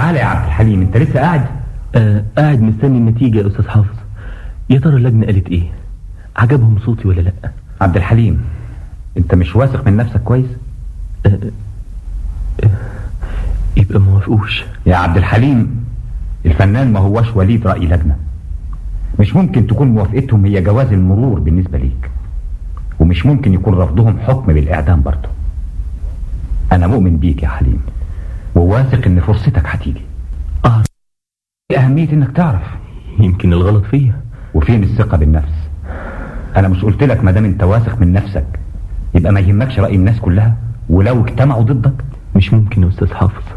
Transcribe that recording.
تعالى يا عبد الحليم انت لسه قاعد آه قاعد مستني النتيجة يا أستاذ حافظ يا ترى اللجنة قالت إيه عجبهم صوتي ولا لأ عبد الحليم انت مش واثق من نفسك كويس آه آه يبقى ما وافقوش يا عبد الحليم الفنان ما هوش وليد رأي لجنة مش ممكن تكون موافقتهم هي جواز المرور بالنسبة ليك ومش ممكن يكون رفضهم حكم بالإعدام برضه أنا مؤمن بيك يا حليم وواثق إن فرصتك هتيجي أعرف إيه أهمية إنك تعرف يمكن الغلط فيا وفين الثقة بالنفس أنا مش قلت لك ما دام أنت واثق من نفسك يبقى ما يهمكش رأي الناس كلها ولو اجتمعوا ضدك مش ممكن يا أستاذ حافظ